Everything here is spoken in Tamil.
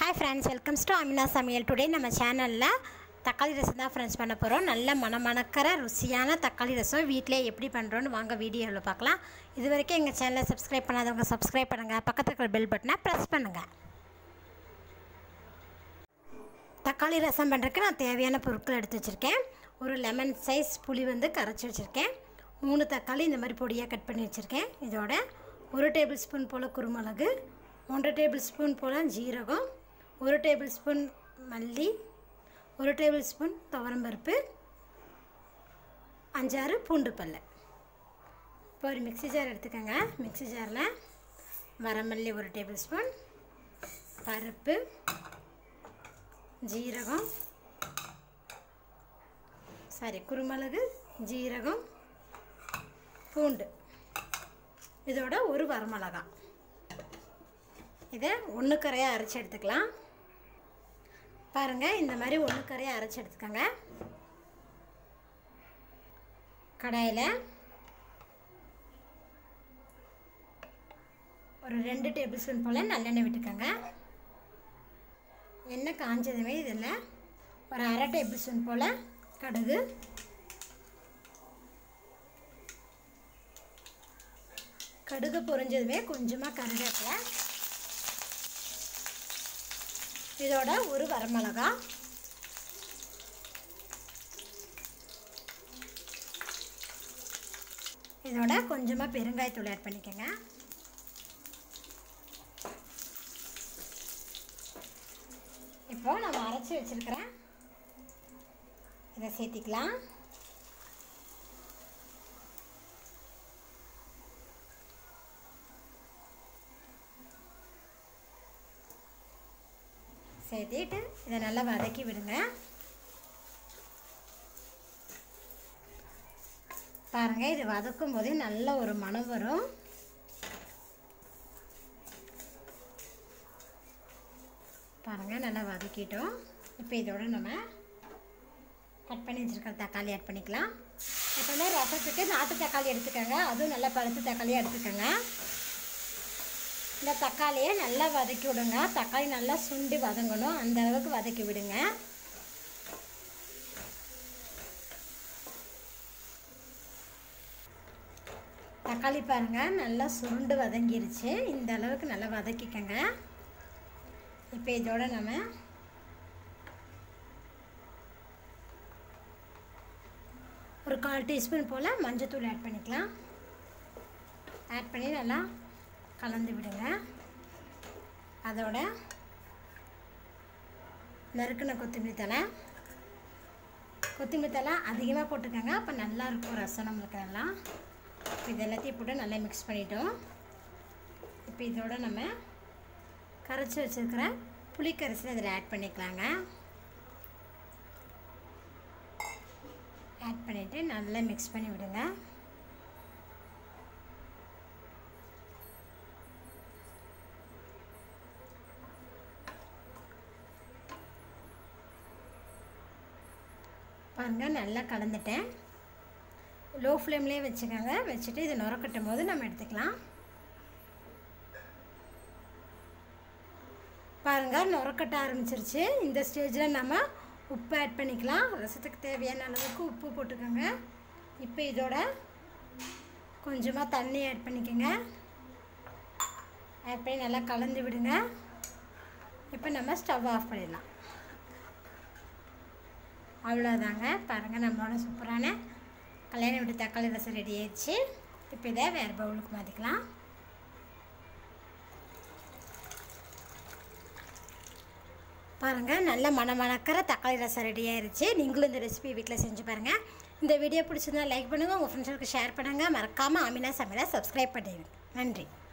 hi friends welcomes to Amina Samayal today நம்ம சேனலில் தக்காளி ரசம் தான் ஃப்ரெண்ட்ஸ் பண்ண போகிறோம் நல்ல மணமணக்கிற ருசியான தக்காளி ரசம் வீட்டிலே எப்படி பண்ணுறோன்னு வாங்க வீடியோவில் பார்க்கலாம் இது வரைக்கும் எங்கள் சேனலை சப்ஸ்கிரைப் பண்ணாதவங்க சப்ஸ்கிரைப் பண்ணுங்கள் பக்கத்தில் இருக்கிற பெல் பட்டனை ப்ரெஸ் பண்ணுங்கள் தக்காளி ரசம் பண்ணுறதுக்கு நான் தேவையான பொருட்கள் எடுத்து வச்சுருக்கேன் ஒரு லெமன் சைஸ் புளி வந்து கரைச்சி வச்சுருக்கேன் மூணு தக்காளி இந்த மாதிரி பொடியாக கட் பண்ணி வச்சுருக்கேன் இதோட ஒரு டேபிள் ஸ்பூன் போல் குருமிளகு ஒன்றரை டேபிள் ஸ்பூன் போல் ஜீரகம் ஒரு டேபிள் ஸ்பூன் மல்லி ஒரு டேபிள் ஸ்பூன் துவரம்பருப்பு அஞ்சாறு பூண்டு பல் இப்போ ஒரு மிக்ஸி ஜார் எடுத்துக்கோங்க மிக்ஸி ஜாரில் வரமல்லி ஒரு டேபிள் ஸ்பூன் பருப்பு ஜீரகம் சாரி குருமிளகு ஜீரகம் பூண்டு இதோட ஒரு வரமிளகாய் இதை ஒன்று கரையாக அரைச்சி எடுத்துக்கலாம் பாருங்கள் இந்த மாதிரி ஒன்று கரையாக அரைச்சி எடுத்துக்கோங்க கடாயில் ஒரு ரெண்டு டேபிள் ஸ்பூன் போல் நல்லெண்ணெய் விட்டுக்கோங்க எண்ணெய் காஞ்சதுமே இதில் ஒரு அரை டேபிள் ஸ்பூன் போல் கடுகு கடுகு பொரிஞ்சதுமே கொஞ்சமாக கருவேப்பிலை இதோட ஒரு வரமிளகா இதோட கொஞ்சமாக பெருங்காயத்தூள் ஆட் பண்ணிக்கோங்க இப்போ நம்ம அரைச்சி வச்சுருக்கிறேன் இதை சேர்த்திக்கலாம் சேர்த்திட்டு இதை நல்லா வதக்கி விடுங்க பாருங்கள் இது வதக்கும் போதே நல்ல ஒரு மனம் வரும் பாருங்கள் நல்லா வதக்கிட்டோம் இப்போ இதோட நம்ம கட் பண்ணி வச்சுருக்கிற தக்காளி ஆட் பண்ணிக்கலாம் எப்போவுமே ரசத்துக்கு நாட்டு தக்காளி எடுத்துக்கோங்க அதுவும் நல்லா பழுத்து தக்காளியாக எடுத்துக்கோங்க இந்த தக்காளியை நல்லா வதக்கி விடுங்க தக்காளி நல்லா சுண்டி வதங்கணும் அந்த அளவுக்கு வதக்கி விடுங்க தக்காளி பாருங்கள் நல்லா சுருண்டு வதங்கிருச்சு இந்த அளவுக்கு நல்லா வதக்கிக்கங்க இப்போ இதோட நம்ம ஒரு கால் டீஸ்பூன் போல் மஞ்சத்தூள் ஆட் பண்ணிக்கலாம் ஆட் பண்ணி நல்லா கலந்து விடுங்க அதோட நறுக்கின கொத்தமல்லி தலை கொத்தமல்லி தலை அதிகமாக போட்டுக்கோங்க அப்போ நல்லா இருக்கும் ரசம் நம்மளுக்கு நல்லா இப்போ இது எல்லாத்தையும் போட்டு நல்லா மிக்ஸ் பண்ணிட்டோம் இப்போ இதோட நம்ம கரைச்சி வச்சுருக்கிற புளிக்கரைசல் இதில் ஆட் பண்ணிக்கலாங்க ஆட் பண்ணிவிட்டு நல்லா மிக்ஸ் பண்ணி விடுங்க பாருங்கள் நல்லா கலந்துட்டேன் லோ ஃப்ளேம்லேயே வச்சுக்கோங்க வச்சுட்டு இது நுரக்கட்டும் போது நம்ம எடுத்துக்கலாம் பாருங்கள் நுரக்கட்ட ஆரம்பிச்சிருச்சு இந்த ஸ்டேஜில் நம்ம உப்பு ஆட் பண்ணிக்கலாம் ரசத்துக்கு தேவையான அளவுக்கு உப்பு போட்டுக்கோங்க இப்போ இதோட கொஞ்சமாக தண்ணி ஆட் பண்ணிக்கோங்க ஆட் பண்ணி நல்லா கலந்து விடுங்க இப்போ நம்ம ஸ்டவ் ஆஃப் பண்ணிடலாம் அவ்வளோதாங்க பாருங்கள் நம்மளோட சூப்பரான கல்யாண வீட்டு தக்காளி ரசம் ரெடி ஆயிடுச்சு இப்போ இதை வேறு பவுலுக்கு மாற்றிக்கலாம் பாருங்கள் நல்ல மணமணக்கிற தக்காளி ரசம் ரெடி ஆயிடுச்சு நீங்களும் இந்த ரெசிபி வீட்டில் செஞ்சு பாருங்கள் இந்த வீடியோ பிடிச்சிருந்தா லைக் பண்ணுங்கள் உங்கள் ஃப்ரெண்ட்ஸுக்கு ஷேர் பண்ணுங்கள் மறக்காமல் அமினா சமையலை சப்ஸ்கிரைப் பண்ணிடுங்க நன்றி